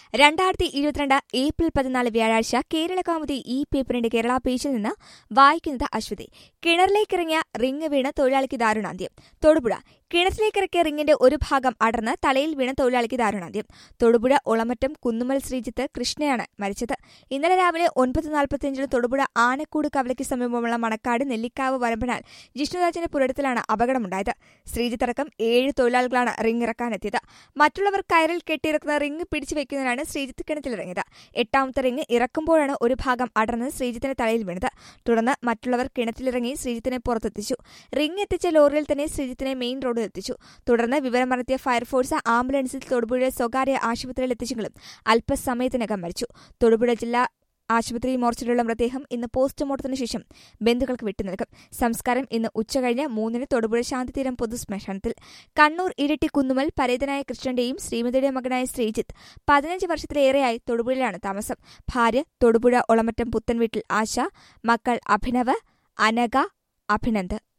രണ്ടായിരത്തി ഇരുപത്തിരണ്ട് ഏപ്രിൽ പതിനാല് വ്യാഴാഴ്ച കേരള കൗമുദി ഈ പേപ്പറിന്റെ കേരള പേജിൽ നിന്ന് വായിക്കുന്നത് അശ്വതി കിണറിലേക്കിറങ്ങിയ റിംഗ് വീണ് തൊഴിലാളിക്ക് ദാരുണാന്ത്യം തൊടുപുഴ കിണറ്റിലേക്കിറക്കിയ റിംഗിന്റെ ഒരു ഭാഗം അടർന്ന് തലയിൽ വീണ തൊഴിലാളിക്ക് ദാരുണാന്ത്യം തൊടുപുഴ ഒളമറ്റം കുന്നുമൽ ശ്രീജിത്ത് കൃഷ്ണയാണ് മരിച്ചത് ഇന്നലെ രാവിലെ ഒൻപത് നാൽപ്പത്തിയഞ്ചിന് തൊടുപുഴ ആനക്കൂട് കവലയ്ക്ക് സമീപമുള്ള മണക്കാട് നെല്ലിക്കാവ് വരമ്പനാൽ ജിഷ്ണുരാജിന്റെ പുരടത്തിലാണ് അപകടമുണ്ടായത് ശ്രീജിത്തടക്കം ഏഴ് തൊഴിലാളികളാണ് റിംഗ് ഇറക്കാനെത്തിയത് മറ്റുള്ളവർ കയറിൽ കെട്ടിയിറക്കുന്ന റിംഗ് പിടിച്ചു വെക്കുന്നതിനാണ് ശ്രീജിത്ത് കിണറ്റിലിറങ്ങിയത് എട്ടാമത്തെ റിംഗ് ഇറക്കുമ്പോഴാണ് ഒരു ഭാഗം അടർന്ന് ശ്രീജിത്തിന്റെ തലയിൽ വീണത് തുടർന്ന് മറ്റുള്ളവർ കിണറ്റിലിറങ്ങി ശ്രീജിത്തിനെ പുറത്തെത്തിച്ചു റിംഗ് എത്തിച്ച ലോറിയിൽ തന്നെ ശ്രീജിത്തിനെ മെയിൻ റോഡിൽ എത്തിച്ചു തുടർന്ന് വിവരമറിഞ്ഞെത്തിയ ഫയർഫോഴ്സ് ആംബുലൻസിൽ തൊടുപുഴ സ്വകാര്യ ആശുപത്രിയിൽ എത്തിച്ചെങ്കിലും അല്പസമയത്തിനകം മരിച്ചു തൊടുപുഴ ജില്ലാ ആശുപത്രി മോർച്ചറിലുള്ള മൃതദേഹം ഇന്ന് പോസ്റ്റ്മോർട്ടത്തിന് ശേഷം ബന്ധുക്കൾക്ക് വിട്ടുനൽകും സംസ്കാരം ഇന്ന് ഉച്ചകഴിഞ്ഞ് മൂന്നിന് തൊടുപുഴ ശാന്തിതീരം പൊതുശ്മശാനത്തിൽ കണ്ണൂർ ഇരട്ടി കുന്നുമൽ പരേതനായ കൃഷ്ണന്റെയും ശ്രീമതിയുടെ മകനായ ശ്രീജിത്ത് പതിനഞ്ച് വർഷത്തിലേറെയായി തൊടുപുഴയിലാണ് താമസം ഭാര്യ തൊടുപുഴ ഒളമറ്റം പുത്തൻവീട്ടിൽ ആശ മക്കൾ അഭിനവ് അനഘ അഭിനന്ദ്